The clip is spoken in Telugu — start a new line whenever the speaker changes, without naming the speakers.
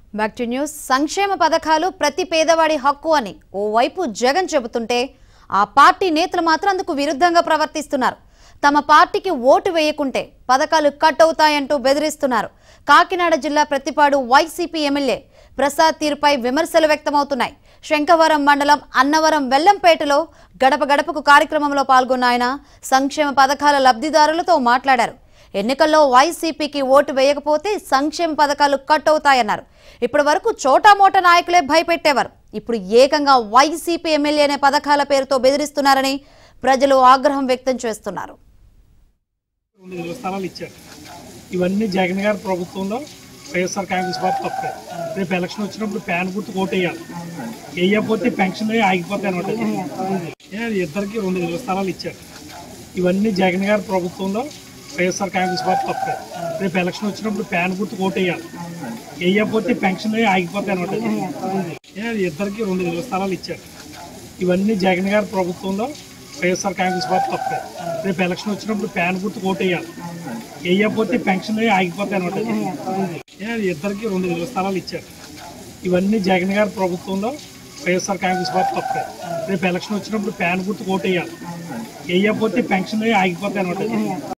బ్యాక్ టు న్యూస్ సంక్షేమ పథకాలు ప్రతి పేదవాడి హక్కు అని ఓవైపు జగన్ చెబుతుంటే ఆ పార్టీ నేతలు మాత్రం అందుకు విరుద్ధంగా ప్రవర్తిస్తున్నారు తమ పార్టీకి ఓటు వేయకుంటే పథకాలు కట్ అవుతాయంటూ బెదిరిస్తున్నారు కాకినాడ జిల్లా ప్రతిపాడు వైసీపీ ఎమ్మెల్యే ప్రసాద్ తీరుపై విమర్శలు వ్యక్తమవుతున్నాయి శంఖవరం మండలం అన్నవరం వెల్లంపేటలో గడప గడపకు కార్యక్రమంలో పాల్గొన్న ఆయన సంక్షేమ పథకాల లబ్ధిదారులతో మాట్లాడారు ఎన్నికల్లో వైసీపీకి ఓటు వేయకపోతే సంక్షేమ పథకాలు కట్ అవుతాయన్నారు ఇప్పటి వరకు చోటామోటా నాయకులే భయపెట్టేవారు ఇప్పుడు ఏకంగా వైసీపీ ఎమ్మెల్యే అనే పథకాల పేరుతో బెదిరిస్తున్నారని ప్రజలు ఆగ్రహం వ్యక్తం చేస్తున్నారు
రెండు వేల స్థలాలు ఇచ్చారు ఇవన్నీ జగన్ గారి ప్రభుత్వంలో వైఎస్ఆర్ కాంగ్రెస్ పార్టీ తప్పే రేపు ఎలక్షన్ వచ్చినప్పుడు ప్యాన్ గుర్తు ఓటు వేయాలి వేయకపోతే పెన్షన్ ఆగిపోతాయి అనమాట ఇద్దరికి రెండు వేల స్థలాలు ఇచ్చారు ఇవన్నీ జగన్ గారి ప్రభుత్వంలో వైఎస్ఆర్ కాంగ్రెస్ పార్టీ తప్పే రేపు ఎలక్షన్ వచ్చినప్పుడు ప్యాన్ గుర్తు ఓటు వేయాలి వేయకపోతే పెన్షన్ ఆగిపోతాయి అనమాట ఇద్దరికి రెండు వేల స్థలాలు ఇచ్చారు ఇవన్నీ జగన్ గారి ప్రభుత్వంలో వైఎస్ఆర్ కాంగ్రెస్ పార్టీ తప్పే రేపు ఎలక్షన్ వచ్చినప్పుడు ప్యాన్ గుర్తు ఓటు వేయాలి వేయకపోతే పెన్షన్ ఆగిపోతాయి అనమాట ఇద్దరికి రెండు వేల స్థలాలు ఇచ్చారు ఇవన్నీ జగన్ గారి ప్రభుత్వంలో వైఎస్ఆర్ కాంగ్రెస్ పార్టీ తప్పే రేపు ఎలక్షన్ వచ్చినప్పుడు ప్యాన్ గుర్తు ఓటు వేయాలి వేయకపోతే పెన్షన్ ఆగిపోతాయి అనమాట